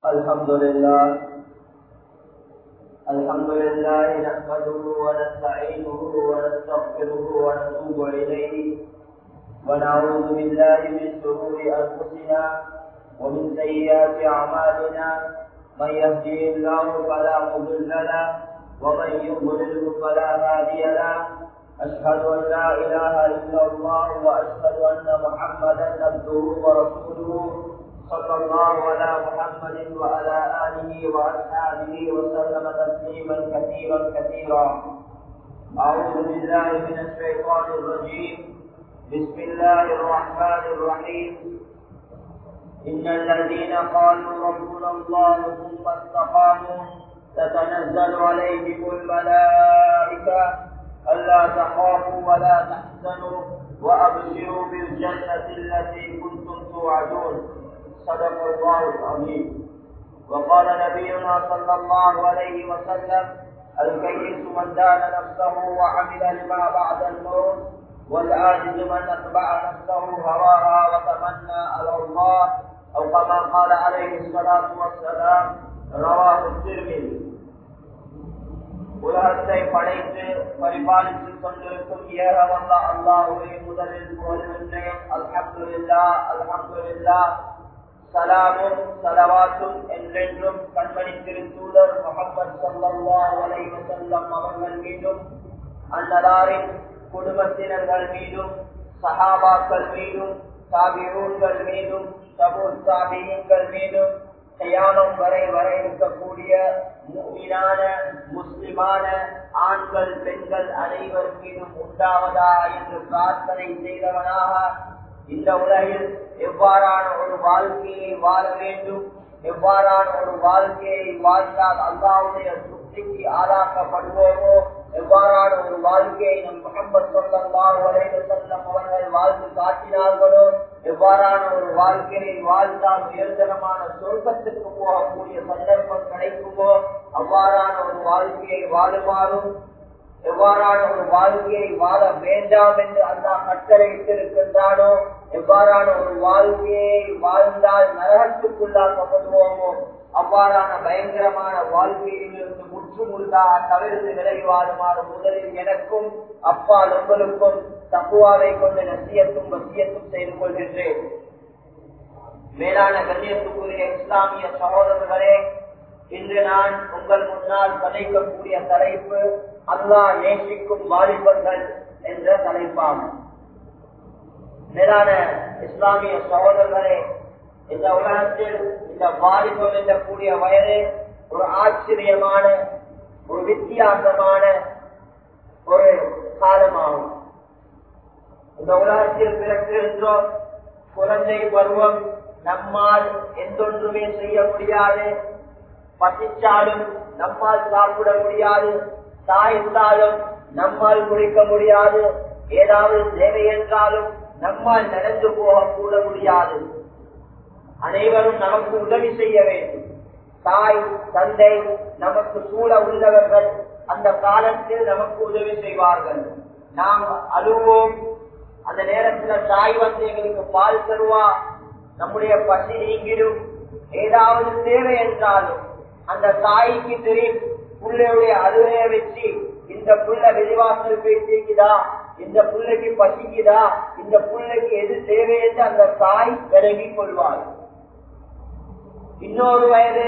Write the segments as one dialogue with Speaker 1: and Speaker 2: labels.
Speaker 1: الحمد لله الحمد لله نحمده ونستعينه ونستغفره ونتوب إليه ونعوذ بالله من شرور أنفسنا ومن سيئات أعمالنا من يهدي الله فلا مضل له ومن يضلل فلا هادي له أشهد أن لا إله إلا الله وأشهد أن محمدا عبده ورسوله صلى الله على محمد وعلى آله وأصحابه وسلم تسليما كثيرا كثيرا أعوذ بالله من الشيطان الرجيم بسم الله الرحمن الرحيم إن الذين قالوا ربنا الله ثم استقاموا تتنزل عليهم الملائكة ألا تخافوا ولا تحزنوا وأبشروا بالجنة التي كنتم توعدون صدق الله العظيم وقال نبينا صلى الله عليه وسلم الكيس من دان نفسه وعمل لما بعد الموت والعاجز من اتبع نفسه هواها وتمنى على الله او كما قال عليه الصلاه والسلام رواه الترمذي உலகத்தை படைத்து பரிபாலித்துக் கொண்டிருக்கும் ஏகவல்ல அல்லாஹுவை முதலில் புகழ்கின்றேன் அல்ஹம்துலில்லா அல்ஹம்துலில்லா சலாமும் சலவாத்தும் என்றென்றும் கண்மணி திருத்தூதர் முகமது சல்லாஹ் அலைஹி வஸல்லம் அவர்கள் மீதும் அன்னதாரின் குடும்பத்தினர்கள் மீதும் சஹாபாக்கள் மீதும் தாபியூன்கள் மீதும் சபூ தாபியங்கள் மீதும் கயானம் வரை வர இருக்கக்கூடிய மூமினான முஸ்லிமான ஆண்கள் பெண்கள் அனைவர் மீதும் உண்டாவதா என்று பிரார்த்தனை செய்தவனாக இந்த உலகில் எவ்வாறான ஒரு வாழ்க்கையை வாழ வேண்டும் எவ்வாறான ஒரு வாழ்க்கையை வாழ்ந்தால் அல்லாவுடைய சுத்திக்கு ஆளாக்கப்படுவோமோ எவ்வாறான ஒரு வாழ்க்கையை நம் முகமது சொல்லலாம் வரைவு செல்லம் அவர்கள் வாழ்ந்து காட்டினார்களோ எவ்வாறான ஒரு வாழ்க்கையை வாழ்ந்தால் உயர்தரமான சொர்க்கத்துக்கு போகக்கூடிய சந்தர்ப்பம் கிடைக்குமோ அவ்வாறான ஒரு வாழ்க்கையை வாழுமாறும் எவ்வாறான ஒரு வாழ்க்கையை வாழ வேண்டாம் என்று அல்லா கட்டளையிட்டிருக்கின்றானோ எவ்வாறான ஒரு வாழ்க்கையை வாழ்ந்தால் நரகத்துக்குள்ளாக்கப்படுவோமோ அவ்வாறான பயங்கரமான வாழ்க்கையிலிருந்து முற்று முழுதா தவிர்த்து விலகி முதலில் எனக்கும் அப்பா உங்களுக்கும் தப்புவாவை கொண்டு நசியத்தும் வசியத்தும் செய்து கொள்கின்றேன் மேலான கண்ணியத்துக்குரிய இஸ்லாமிய சகோதரர்களே இன்று நான் உங்கள் முன்னால் படைக்கக்கூடிய தலைப்பு அல்லாஹ் நேசிக்கும் வாலிபர்கள் என்ற தலைப்பாகும் மேலான இஸ்லாமிய சகோதரர்களே இந்த உலகத்தில் இந்த வாலிபம் என்றக்கூடிய வயது ஒரு ஆச்சரியமான ஒரு வித்தியாசமான ஒரு காலமாகும் இந்த உலகத்தில் பிறக்கின்றோம் குழந்தை பருவம் நம்மால் எந்தொன்றுமே செய்ய முடியாது பசிச்சாலும் நம்மால் சாப்பிட முடியாது தாய்த்தாலும் நம்மால் குடிக்க முடியாது ஏதாவது தேவை என்றாலும் நம்மால் நடந்து போக கூட முடியாது அனைவரும் நமக்கு உதவி செய்ய வேண்டும் தாய் தந்தை நமக்கு சூழ உள்ளவர்கள் அந்த காலத்தில் நமக்கு உதவி செய்வார்கள் நாம் அழுவோம் அந்த நேரத்தில் தாய் வந்து எங்களுக்கு பால் தருவா நம்முடைய பசி நீங்கிடும் ஏதாவது தேவை என்றாலும் அந்த தாய்க்கு தெரியும் புள்ளையுடைய அழுகைய வச்சு இந்த புள்ள வெளிவாசல் பேசிக்குதா இந்த புள்ளைக்கு பசிக்குதா இந்த புள்ளைக்கு எது தேவை என்று அந்த தாய் விலகி கொள்வார் இன்னொரு வயது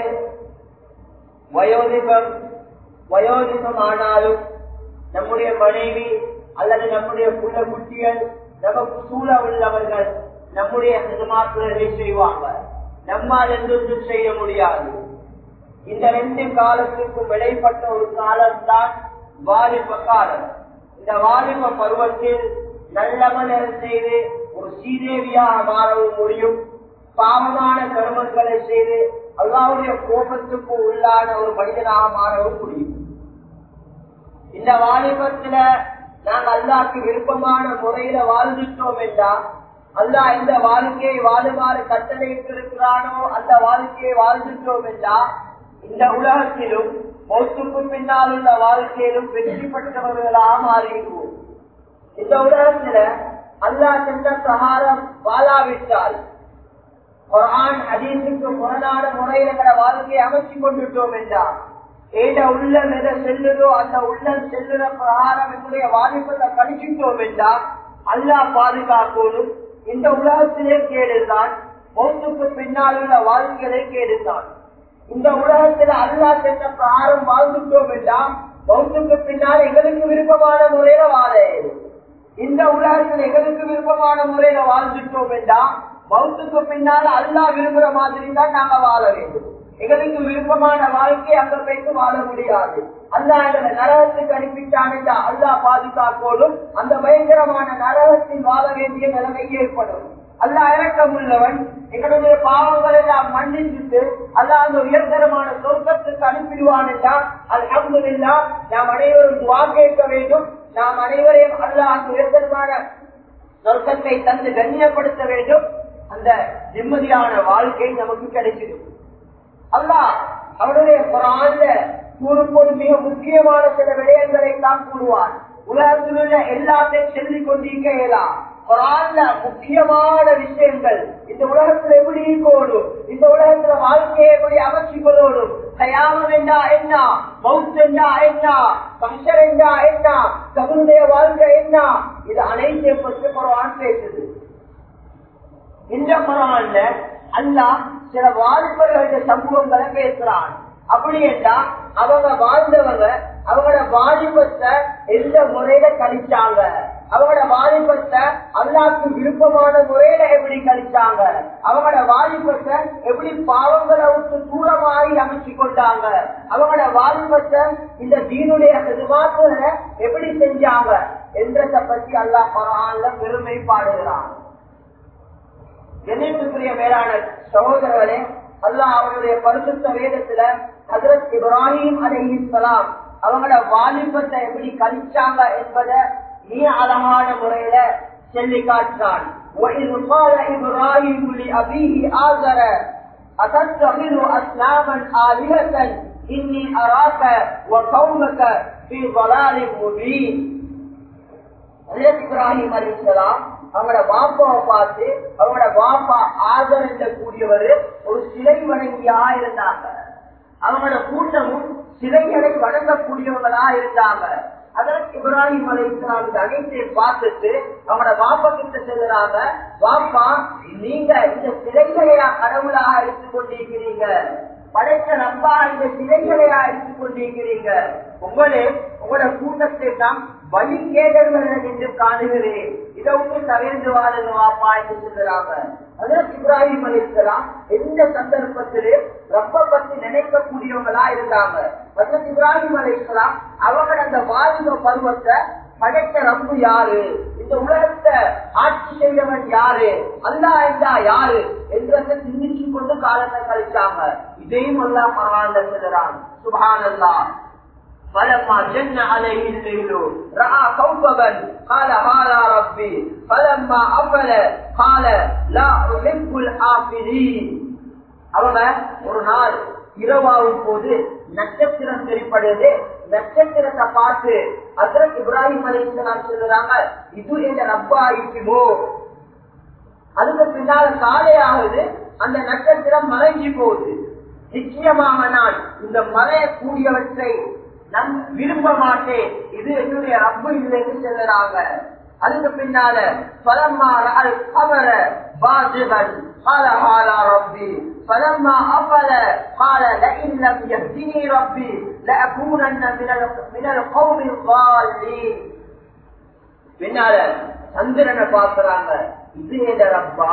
Speaker 1: வயோதிபம் வயோதிபம் ஆனாலும் நம்முடைய மனைவி அல்லது நம்முடைய புள்ள குட்டிகள் நமக்கு சூழ உள்ளவர்கள் நம்முடைய எதிர்மாற்றுகளை செய்வாங்க நம்மால் எந்தொன்று செய்ய முடியாது இந்த ரெண்டு காலத்துக்கும் இடைப்பட்ட ஒரு காலம்தான் வாலிப காலம் இந்த வாலிப பருவத்தில் நல்லமலர் செய்து ஒரு சீதேவியாக மாறவும் முடியும் பாவமான கர்மங்களை செய்து அல்லாவுடைய கோபத்துக்கு உள்ளான ஒரு மனிதனாக மாறவும் முடியும் இந்த வாலிபத்துல நாங்கள் அல்லாக்கு விருப்பமான முறையில வாழ்ந்துட்டோம் என்றால் அல்லா எந்த வாழ்க்கையை வாழுமாறு கட்டளையிட்டிருக்கிறானோ அந்த வாழ்க்கையை வாழ்ந்துட்டோம் என்றால் இந்த உலகத்திலும் மௌத்துக்கு பின்னால் உள்ள வாழ்க்கையிலும் வெற்றி பெற்றவர்களாக மாறிடுவோம் இந்த உலகத்துல அல்லா சென்ற சகாரம் வாழாவிட்டால் குரான் ஹதீஸுக்கு முரணான முறையில எங்களை வாழ்க்கையை அமைச்சு கொண்டுட்டோம் என்றார் ஏட உள்ளம் எதை செல்லுதோ அந்த உள்ளம் செல்லுற பிரகாரம் என்னுடைய வாலிபத்தை கழிச்சிட்டோம் என்றால் அல்லாஹ் பாதுகாக்கணும் இந்த உலகத்திலே கேடுதான் மௌத்துக்கு பின்னால் உள்ள வாழ்க்கையிலே கேடுதான் இந்த உலகத்துல அல்லாஹ் சென்ற பிரகாரம் வாழ்ந்துட்டோம் என்றால் மௌத்துக்கு பின்னால் எங்களுக்கு விருப்பமான முறையில வாழ இயலும். இந்த உலகத்தில் எங்களுக்கு விருப்பமான முறையில வாழ்ந்துட்டோம் என்றால் மௌத்துக்கு பின்னால் அல்லாஹ் விரும்புற மாதிரி தான் நாங்க வாழ வேண்டும் எங்களுக்கு விருப்பமான வாழ்க்கையை அங்க போயிட்டு வாழ முடியாது அல்லா எங்களை நரகத்துக்கு அனுப்பிட்டான் என்றா அல்லாஹ் பாதுகாக்கோடும் அந்த பயங்கரமான நரகத்தில் வாழ வேண்டிய நிலைமை ஏற்படும் அல்லாஹ் இறக்கம் உள்ளவன் எங்களுடைய பாவங்கள் எல்லாம் மன்னிச்சுட்டு அல்லாஹ் அந்த உயர்தரமான சொர்க்கத்துக்கு அனுப்பிடுவான் என்றால் அல்ஹம்துலில்லா நாம் அனைவரும் துவா கேட்க வேண்டும் நாம் அனைவரையும் அல்லாஹ் அந்த உயர்தரமான சொர்க்கத்தை தந்து கண்ணியப்படுத்த வேண்டும் அந்த நிம்மதியான வாழ்க்கை நமக்கு கிடைச்சிடும் அல்லாஹ் அவருடைய குரான்ல கூறும்போது மிக முக்கியமான சில விடயங்களை தான் கூறுவார் உலகத்தில் உள்ள எல்லாத்தையும் சொல்லிக் கொண்டிருக்கலாம் குரான்ல முக்கியமான விஷயங்கள் இந்த உலகத்துல எப்படி இருக்கணும் இந்த உலகத்துல வாழ்க்கையை எப்படி அமைச்சு கொள்ளணும் கயாமம் என்றா என்ன மவுத் என்றா என்ன கம்சர் என்றா என்ன தகுந்த வாழ்க்கை என்ன இது அனைத்தையும் பற்றி குரான் பேசுது இந்த குரான்ல அல்லாஹ் சில வாலிபர்களுடைய சமூகங்களை பேசுறான் அப்படி என்றா அவங்க வாழ்ந்தவங்க அவங்களோட வாலிபத்தை எந்த முறையில கழிச்சாங்க அவங்களோட வாலிபத்தை அல்லாக்கு விருப்பமான முறையில எப்படி கழிச்சாங்க அவங்களோட வாலிபத்தை எப்படி பாவங்களை விட்டு தூரமாகி அமைச்சு கொண்டாங்க அவங்களோட வாலிபத்தை இந்த தீனுடைய மாற்றுகளை எப்படி செஞ்சாங்க என்றதை பற்றி அல்லாஹ் பரவாயில்ல பெருமை பாடுகிறான் என்னைக்குரிய மேலான சகோதரர்களே அல்லாஹ் அவருடைய பரிசுத்த வேதத்துல ஹசரத் இப்ராஹிம் அலைஹிஸ்ஸலாம் அவங்களோட வாலிபத்தை எப்படி கழிச்சாங்க என்பதை நீ அழகான முறையில சொல்லி காட்டான் وَإِذْ قَالَ إِبْرَاهِيمُ لِأَبِيهِ آزَرَ أَتَتَّخِذُ أَصْنَامًا آلِهَةً إِنِّي أَرَاكَ وَقَوْمَكَ فِي ضَلَالٍ مُبِينٍ ஹஜரத் இப்ராஹிம் அலிஸ்லாம் அவங்களோட வாப்பாவை பார்த்து அவங்களோட வாப்பா ஆதர் என்ற கூடியவர் ஒரு சிலை வணங்கியா இருந்தாங்க அவங்களோட கூட்டமும் சிலைகளை வணங்கக்கூடியவங்களா இருந்தாங்க அதற்கு இப்ராஹிம் அலி இஸ்லாம் அனைத்தையும் பார்த்துட்டு அவங்களோட வாப்பா கிட்ட செல்லுறாங்க வாப்பா நீங்க இந்த சிலைகளையா கடவுளாக எடுத்துக் கொண்டிருக்கிறீங்க படைத்த நம்பா இந்த சிலைகளையா எடுத்துக் கொண்டிருக்கிறீங்க உங்களே உங்களோட கூட்டத்தை தான் வழி கேடர்கள் என்று காணுகிறேன் இதை விட்டு தவிர்த்து வாழுங்க வாப்பா என்று சொல்லுறாங்க அதற்கு இப்ராஹிம் அலிஸ்லாம் எந்த சந்தர்ப்பத்திலே ரொம்ப பத்தி நினைக்கக்கூடியவங்களா இருந்தாங்க அதற்கு இப்ராஹிம் அலிஸ்லாம் அவங்க அந்த வாலிப பருவத்தை படைத்த ரப்பு யாரு இந்த உலகத்தை ஆட்சி செய்தவன் யாரு அல்லா என்றா யாரு என்றதை சிந்திச்சு கொண்டு காலத்தை கழிச்சாங்க இதையும் அல்லா பரவாயில்ல சொல்லுறான் சுபான் அல்லா فلما جن عليه الليل راى كوكبا قال هذا ربي فلما افل قال لا احب الافلين அவங்க ஒரு நாள் இரவாகும் போது நட்சத்திரம் தெரிப்படுது நட்சத்திரத்தை பார்த்து அதற்கு இப்ராஹிம் அலிஸ்லாம் சொல்லுறாங்க இது எங்க ரப்பா இருக்குமோ அதுக்கு பின்னால காலையாகுது அந்த நட்சத்திரம் மறைஞ்சு போகுது நிச்சயமாக நான் இந்த மறையக்கூடியவற்றை நான் விரும்ப மாட்டேன் இது என்னுடைய ரப்பு இல்லைன்னு சொல்லுறாங்க அதுக்கு பின்னால பலம்மா கமர பாஜகன் قال هذا ربي فلما أفل قال لئن لم يهدني ربي لأكونن من من القوم الضالين பின்னால சந்திரனை பாக்குறாங்க இது என்ற ரப்பா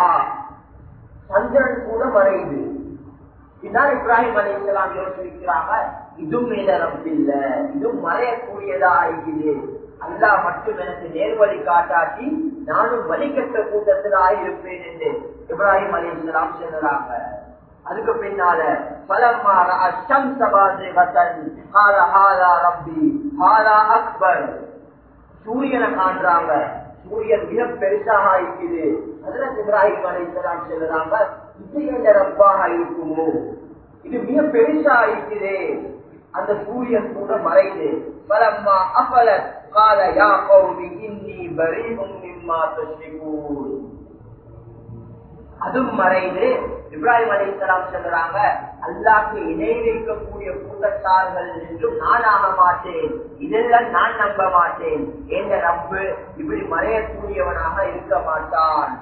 Speaker 1: சந்திரன் கூட மறையுது இதுதான் இப்ராஹிம் அலி இஸ்லாம் யோசிக்கிறாங்க இதுவும் என்ற ரப்பு இல்ல இதுவும் மறையக்கூடியதா இருக்குது அல்லா மட்டும் எனக்கு நேர்வழி காட்டாட்டி நானும் வழிகட்ட கூட்டத்தில் ஆயிருப்பேன் என்று இப்ராஹிம் அலி இஸ்லாம் சொல்றாங்க அதுக்கு பின்னால பலம்மா அஷ்டம் சபாஜி வசன் ஹாரா ஹாரா ரப்பி ஹாரா அக்பர் சூரியனை காண்றாங்க சூரியன் மிக பெருசாக இருக்குது அதுல இப்ராஹிம் அலி இஸ்லாம் சொல்றாங்க இது என்ற ரப்பாக இருக்குமோ இது மிக பெருசா இருக்குது அந்த சூரியன் கூட மறைந்து பலம்மா அபல கால யா கௌமி இன்னி பரீஹும் மிம்மா துஷ்ரிகூன் அதுவும் மறைந்து இப்ராஹிம் அலிஸ்லாம் சொல்றாங்க அல்லாக்கு இணை வைக்கக்கூடிய கூட்டத்தார்கள் என்றும் நான் ஆக மாட்டேன் இதெல்லாம் நான் நம்ப மாட்டேன் என்ற ரப்பு இப்படி மறையக்கூடியவனாக இருக்க மாட்டான்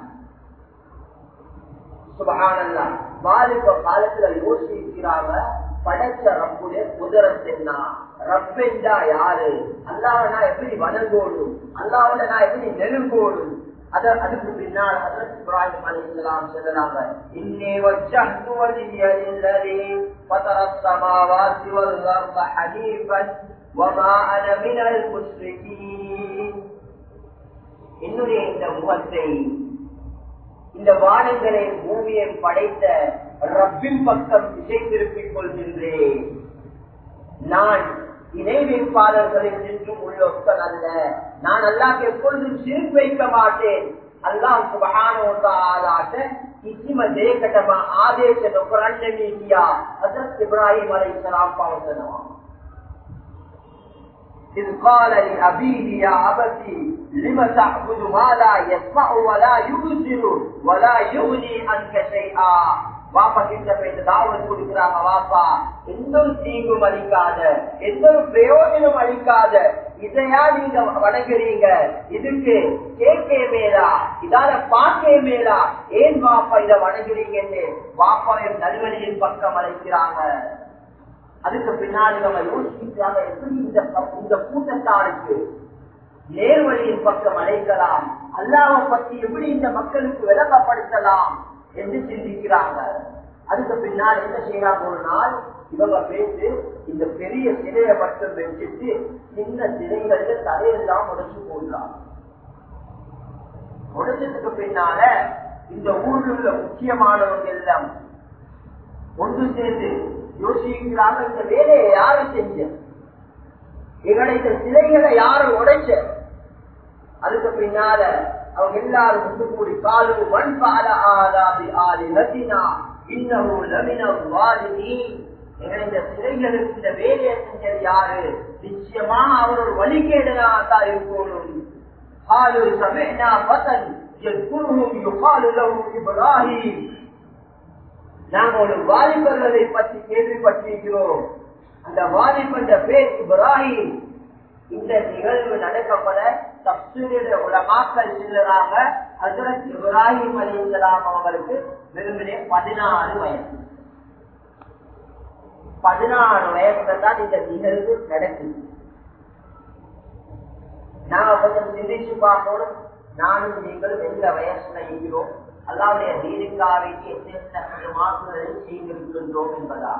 Speaker 1: சுபகானல்லா வாலிப காலத்துல யோசிக்கிறாங்க படைச்ச ரப்புடைய குதிரத் என்ன ரப்பெண்டா யாரு அல்லாவ நான் எப்படி வணங்கோடும் அல்லாவோட நான் எப்படி நெருங்கோடும் அத அதுக்கு பின்னால் ஹஜரத் இப்ராஹிம் அலைஹிஸ்ஸலாம் சொல்றாங்க இன்னி வஜ்ஜஹ்து வஜ்ஹிய லில்லதி ஃபதர ஸ்-ஸமாவாதி வல் அர்த ஹனீஃபன் வமா அன மினல் முஸ்ரிகீன் என்னுடைய இந்த முகத்தை இந்த வானங்களை பூமியை படைத்த ரப்பின் பக்கம் திசை திருப்பிக் கொள்கின்றேன் நான் இணை வைப்பாளர்களில் நின்றும் உள்ளொத்தன் அல்ல நான் அல்லாஹ் எப்பொழுதும் சிரிப்பு வைக்க மாட்டேன் அல்லாஹ் சுபகானோட்டாலாட்ட කිසිම දෙයකටම ආදේශ නොකරන්න කියා හදරත් ඉබ්‍රාහීම් අලයිහිස්සලාම් පවසනවා إذ قال لأبيه يا أبتي لم تعبد ما لا يسمع ولا يبصر ولا يغني عنك شيئا வாப்பா கிட்ட போயிட்டு தாவல் கொடுக்கிறாங்க வாப்பா எந்த ஒரு தீங்கும் அளிக்காத எந்த ஒரு பிரயோஜனம் அளிக்காத இதையா நீங்க வணங்குறீங்க இதுக்கு கேட்கே மேலா இதால பார்க்கே மேலா ஏன் வாப்பா இதை வணங்குறீங்கன்னு வாப்பாவை நல்வழியின் பக்கம் அழைக்கிறாங்க அதுக்கு பின்னாடி நம்ம யோசிக்கிறாங்க எப்படி இந்த இந்த கூட்டத்தாருக்கு நேர்வழியின் பக்கம் அழைக்கலாம் அல்லாவை பத்தி எப்படி இந்த மக்களுக்கு விளக்கப்படுத்தலாம் என்று சிந்திக்கிறாங்க அதுக்கு பின்னால் என்ன செய்யறாங்க ஒரு நாள் இவங்க பேசி இந்த பெரிய சிலையை மட்டும் வச்சுட்டு சின்ன சிலைகள்ல தலையெல்லாம் உடைச்சு போடுறாங்க உடைச்சதுக்கு பின்னால இந்த ஊர்ல உள்ள முக்கியமானவங்க எல்லாம் ஒன்று சேர்ந்து யோசிக்கிறாங்க இந்த வேலையை யாரு செஞ்ச எங்களை இந்த சிலைகளை யாரு உடைச்ச அதுக்கு பின்னால அவங்க எல்லாரும் ஒன்று கூடி காலு மண் பால ஆதாபி ஆதி நதினா இன்னமும் லமின வாலினி எங்களை இந்த சிலைகளுக்கு இந்த வேலையை செஞ்சது யாரு நிச்சயமா அவர் ஒரு வழிகேடனா தான் இருக்கணும் காலு சமேனா பதன் எத்குருவும் யுகாலு லஹு இப்ராஹிம் நாங்க ஒரு வாலிபர்களை பற்றி கேள்விப்பட்டிருக்கிறோம் அந்த வாலிபன்ற பேர் இப்ராஹிம் இந்த நிகழ்வு நடக்கப்பட தப்சூரிய உலமாக்கள் செல்லுறாங்க ஹசரத் இப்ராஹிம் அலி இஸ்லாம் அவங்களுக்கு வெறுமனே பதினாறு வயசு பதினாறு வயசுல தான் இந்த நிகழ்வு நடக்குது நாங்க கொஞ்சம் சிந்திச்சு பார்க்கணும் நானும் நீங்களும் எந்த வயசுல இருக்கிறோம் அல்லாவுடைய தீனுக்காவைக்கு எத்தனை மாசுகளை செய்திருக்கின்றோம் என்பதா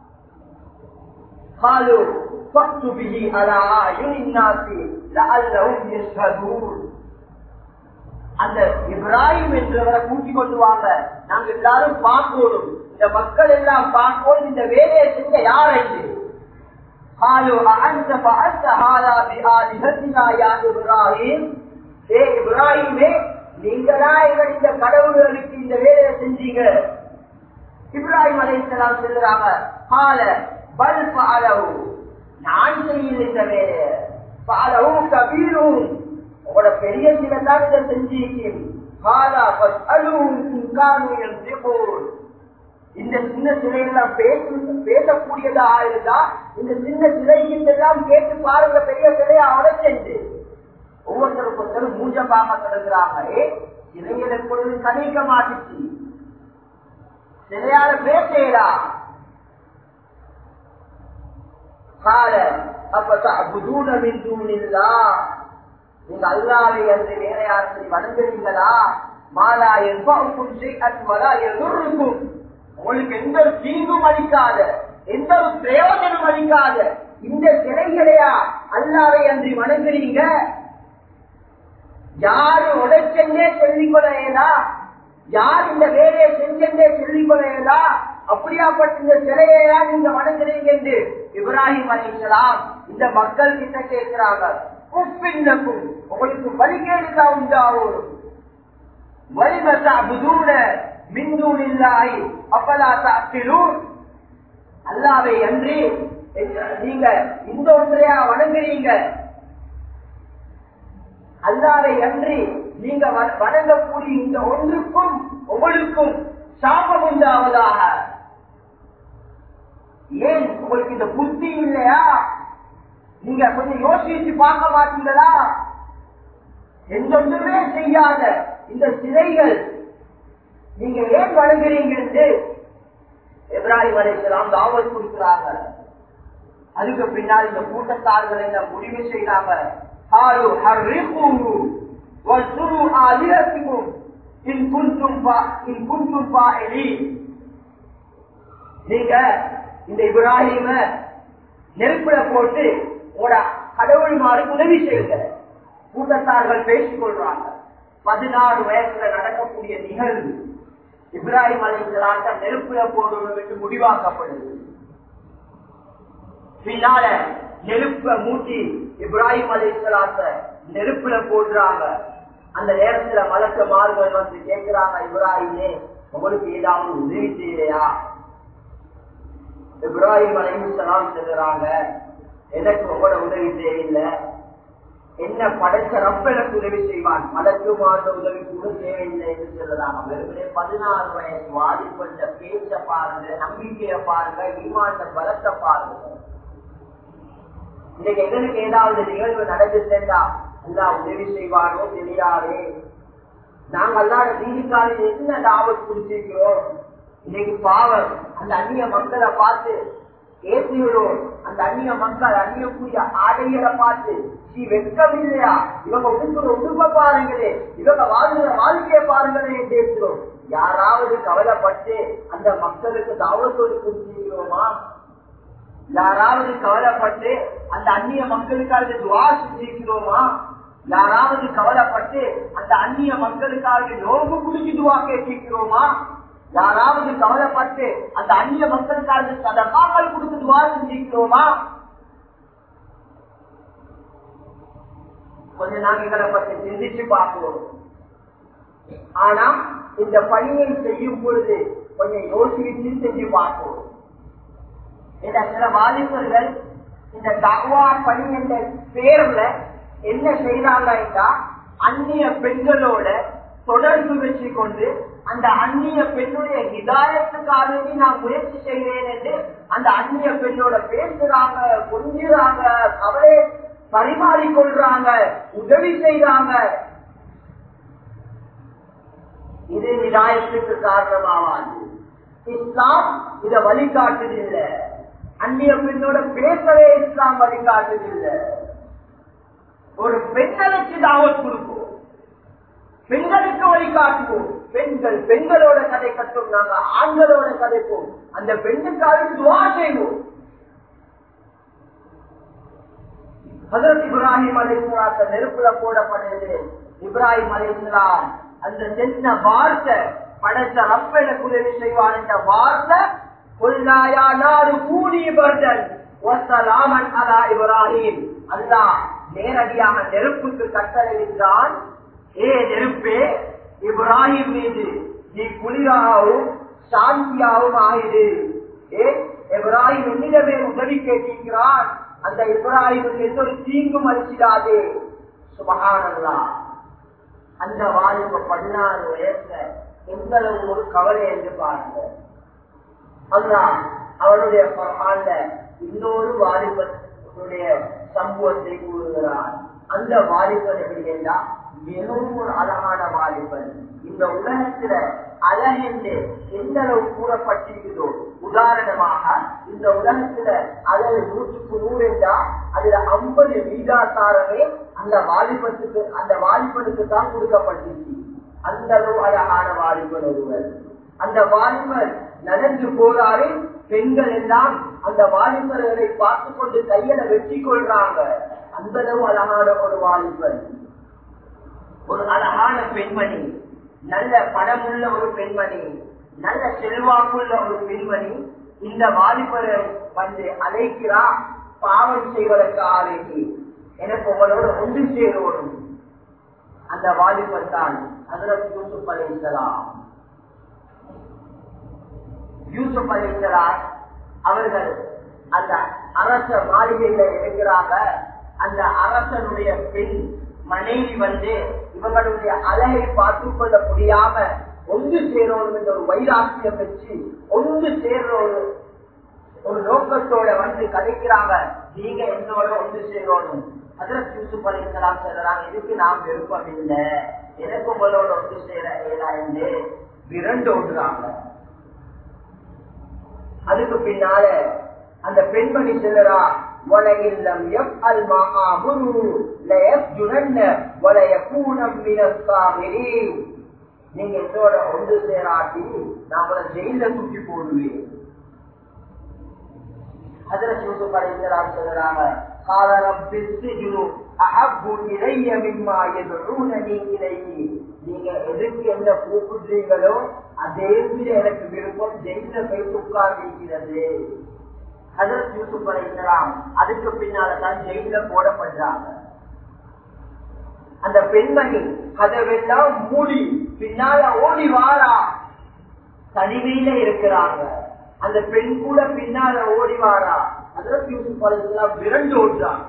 Speaker 1: قالوا فأتوا به على أعين الناس لعلهم يشهدون அந்த இப்ராஹிம் என்றவரை கூட்டிக் கொண்டு வாங்க நாங்க எல்லாரும் பார்க்கணும் இந்த மக்கள் எல்லாம் பார்க்கணும் இந்த வேலையை செஞ்ச யார் என்று قالوا أأنت فعلت هذا بآلهتنا يا إبراهيم ஏ இப்ராஹிமே நீங்களா எங்கள் இந்த கடவுள்களுக்கு இந்த வேலையை செஞ்சீங்க இப்ராஹிம் அலைசலாம் சொல்றாங்க கால பல் பாலவு நான் செய்யல இந்த வேலையை பாலவு கபீரும் உங்களோட பெரிய சில தான் இதை செஞ்சிருக்கேன் காலா பஸ்அலும் இன்கானுயல் திபூர் இந்த சின்ன சிலையெல்லாம் பேச பேசக்கூடியதா இருந்தா இந்த சின்ன சிலைகிட்டெல்லாம் கேட்டு பாருங்க பெரிய சிலையா உடைச்சென்று ஒவ்வொருத்தருக்கு ஒருத்தரும் மூஞ்ச பார்க்க தொடங்குறாங்க ஏ சிலைகள் எப்பொழுது கணிக்க மாட்டுச்சு சிலையால பேசேடா கால அப்ப புதூன மின்தூனில்லா நீங்க அல்லாவை என்று வேற யாருக்கு வணங்குறீங்களா மாலா எவ்வாவுக்கும் செய்வதா எதிர்க்கும் உங்களுக்கு எந்த ஒரு தீங்கும் அளிக்காத எந்த ஒரு பிரயோஜனம் அளிக்காத இந்த சிலைகளையா அல்லாவை அன்றி வணங்குறீங்க யாரு உடைச்சென்றே சொல்லிக் கொள்ளையதா யார் இந்த வேலையை செஞ்சென்றே சொல்லிக் கொள்ளையதா அப்படியாப்பட்ட இந்த சிலையா நீங்க வணங்குறீங்க என்று இப்ராஹிம் அலிசலாம் இந்த மக்கள் கிட்ட கேட்கிறாங்க உப்பின்னக்கும் உங்களுக்கு வழிகேடுதா உண்டாகும் வலிமத்தா புதூன மின்தூன் இல்லாய் அப்பலா தாக்கிலூன் அல்லாவை அன்றி நீங்க இந்த ஒன்றையா வணங்குறீங்க அல்லாவை அன்றி நீங்க வணங்கக்கூடிய இந்த ஒன்றுக்கும் உங்களுக்கும் சாபம் உண்டாவதாக ஏன் உங்களுக்கு இந்த புத்தி இல்லையா நீங்க கொஞ்சம் யோசிச்சு பார்க்க மாட்டீங்களா எந்தொன்றுமே செய்யாத இந்த சிலைகள் நீங்க ஏன் வணங்குறீங்க என்று இப்ராஹிம் அலைசலாம் தாவல் கொடுக்கிறாங்க அதுக்கு பின்னால் இந்த கூட்டத்தார்கள் என்ன முடிவு செய்யறாங்க ஆளு ஹர்ரிகூஹு வஸ்ரு ஆலிரத்திக்கும் இன் குன்தும் பா இன் குன்தும் பாயிலீன் நீங்க இந்த இப்ராஹிம நெருப்புல போட்டு உங்களோட கடவுள்மாருக்கு உதவி செய்யுங்க கூட்டத்தார்கள் பேசிக் கொள்றாங்க பதினாறு வயசுல நடக்கக்கூடிய நிகழ்வு இப்ராஹிம் அலைகளாட்ட நெருப்புல போடுவது என்று முடிவாக்கப்படுது பின்னால நெருப்ப மூட்டி இப்ராஹிம் அலைகளாட்ட நெருப்புல போடுறாங்க அந்த நேரத்துல மலக்க மாறுகள் வந்து கேட்கிறாங்க இப்ராஹிமே உங்களுக்கு ஏதாவது உதவி செய்யலையா இப்ராஹிம் அலைஹிஸ்ஸலாம் சொல்லுறாங்க எனக்கு உங்களோட உதவி தேவையில்லை என்ன படைச்ச ரப்ப எனக்கு உதவி செய்வான் மலக்கு மாண்ட உதவி கூட தேவையில்லை என்று சொல்லுறாங்க வெறுமனே பதினாறு வயசு வாலிபண்ட பேச்ச பாருங்க நம்பிக்கைய பாருங்க ஈமாண்ட பலத்தை பாருங்க இன்னைக்கு எங்களுக்கு ஏதாவது நிகழ்வு நடந்துட்டா அல்லா உதவி செய்வானோ தெரியாதே நாங்க அல்லாத தீனிக்காலில் என்ன தாவத் குடிச்சிருக்கிறோம் இன்னைக்கு பாவம் அந்த அந்நிய மக்களை பார்த்து ஏற்றிவிடும் அந்த அந்நிய மக்கள் அந்நியக்கூடிய ஆடைகளை பார்த்து நீ வெட்கம் இல்லையா இவங்க உடுப்புற உடுப்ப பாருங்களே இவங்க வாழ்கிற வாழ்க்கையை பாருங்களே பேசுறோம் யாராவது கவலைப்பட்டு அந்த மக்களுக்கு தாவத்தோடு குடிச்சிருக்கிறோமா யாராவது கவலைப்பட்டு அந்த அந்நிய மக்களுக்காக துவா செஞ்சிருக்கிறோமா யாராவது கவலைப்பட்டு அந்த அந்நிய மக்களுக்காக நோம்பு குடிச்சு துவா கேட்டிருக்கிறோமா யாராவது கவலைப்பட்டு அந்த அந்நிய மக்களுக்காக சதமாக்கள் கொடுத்து துவா செஞ்சிருக்கிறோமா கொஞ்ச நாட்களை பற்றி சிந்திச்சு பார்க்கிறோம் ஆனா இந்த பணியை செய்யும் பொழுது கொஞ்சம் யோசிச்சு செஞ்சு பார்ப்போம் இந்த சில வாலிபர்கள் இந்த தவா பணி என்ற பேர்ல என்ன செய்யறாங்கன்னா அந்நிய பெண்களோட தொடர்பு வச்சு கொண்டு அந்த அந்நிய பெண்ணுடைய இதாயத்துக்காக நான் முயற்சி செய்கிறேன் என்று அந்த அந்நிய பெண்ணோட பேசுறாங்க கொஞ்சிறாங்க கவலை பரிமாறிக்கொள்றாங்க உதவி செய்றாங்க இது நிதாயத்துக்கு காரணமாவாது இஸ்லாம் இத வழிகாட்டுதில்லை அந்நிய பெண்ணோட பேசவே இஸ்லாம் வழிகாட்டுதில்லை ஒரு பெண்களுக்கு தாவத் கொடுப்போம் பெண்களுக்கு வழிகாட்டுவோம் பெண்கள் பெண்களோட கதை கட்டும் நாங்க ஆண்களோட கதைப்போம் அந்த பெண்ணுக்காக துவா செய்வோம் ஹசரத் இப்ராஹிம் அலிஸ்லாத்த நெருப்புல போடப்படுது இப்ராஹிம் அலிஸ்லாம் அந்த சின்ன வார்த்தை படைச்ச ரப்பன உதவி செய்வான் என்ற வார்த்தை கொல்லாயா நாடு கூடி பர்தன் ஒசலாமன் அலா இப்ராஹிம் அல்லாஹ் நேரடியாக நெருப்புக்கு கட்டளையிட்டான் ஏ நெருப்பே இப்ராஹிம் மீது நீ குளிராகவும் சாந்தியாகவும் ஆயிடு ஏ இப்ராஹிம் என்னிடமே உதவி கேட்டிருக்கிறான் அந்த இப்ராஹிமுக்கு எந்த ஒரு தீங்கும் அளிச்சிடாதே சுபகானல்லா அந்த வாழ்வு பதினாறு வயசுல எந்த அளவு ஒரு கவலை என்று பாருங்க அல்லா அவனுடைய குர்ஆன்ல இன்னொரு வாலிபனுடைய சம்பவத்தை கூறுகிறான் அந்த வாலிபன் எப்படி என்றா மிகவும் ஒரு அழகான வாலிபன் இந்த உலகத்துல அழகென்று எந்த அளவு கூறப்பட்டிருக்கிறதோ உதாரணமாக இந்த உலகத்துல அழகு நூற்றுக்கு நூறு என்றா அதுல ஐம்பது வீதாசாரமே அந்த வாலிபத்துக்கு அந்த வாலிபனுக்கு தான் கொடுக்கப்பட்டிருக்கு அந்த அளவு அழகான வாலிபன் ஒருவர் அந்த வாலிபர் நடந்து போறாரு பெண்கள் எல்லாம் அந்த வாலிபர்களை பார்த்து கொண்டு கையில வெற்றி கொள்றாங்க அந்த அளவு அழகான ஒரு வாலிபர் ஒரு அழகான பெண்மணி நல்ல படமுள்ள ஒரு பெண்மணி நல்ல செல்வாக்குள்ள ஒரு பெண்மணி இந்த வாலிபரை வந்து அழைக்கிறா பாவம் செய்வதற்காக வேண்டி எனக்கு உங்களோட ஒன்று சேரணும் அந்த வாலிபர் தான் ஹசரத் யூசுப் அலைசலாம் யூசுப் அலைசலாம் அவர்கள் அந்த அரச மாளிகையில இருக்கிறாங்க அந்த அரசனுடைய பெண் மனைவி வந்து இவங்களுடைய அழகை பார்த்து கொள்ள முடியாம ஒன்று சேரணும் என்ற ஒரு வைராக்கியம் வச்சு ஒன்று சேர்ற ஒரு ஒரு நோக்கத்தோட வந்து கதைக்கிறாங்க நீங்க என்னோட ஒன்று சேரணும் அதற்கு யூசுப் அலிசலாம் சொல்றாங்க இதுக்கு நாம் விருப்பம் இல்லை எனக்கு உங்களோட ஒன்று சேர ஏதா என்று விரண்டு ஓடுறாங்க அதுக்கு பின்னால அந்த பெண்மணி செல்லறா வலையில்லம் يفعل ما آمره ليسجنن وليكون من الصاغرين நீங்க என்னோட ஒன்று சேராட்டி நான் உங்களை ஜெயில தூக்கி போடுவேன் حضرت يوسف عليه السلام சொல்றாங்க قال رب السجن احب الي مما يدعونني اليه நீங்க எதுக்கு என்ன கூப்பிடுறீங்களோ அதே விட எனக்கு விருப்பம் ஜெயில போய் உட்கார்ந்திருக்கிறது ஹதரத் யூசுப் அலைஹிஸ்ஸலாம் அதுக்கு பின்னால தான் ஜெயில போடப்படுறாங்க அந்த பெண்மணி கதவெல்லாம் மூடி பின்னால ஓடி வாரா தனிமையில இருக்கிறாங்க அந்த பெண் கூட பின்னால ஓடி வாரா ஹதரத் யூசுப் அலைஹிஸ்ஸலாம் விரண்டு ஓடுறாங்க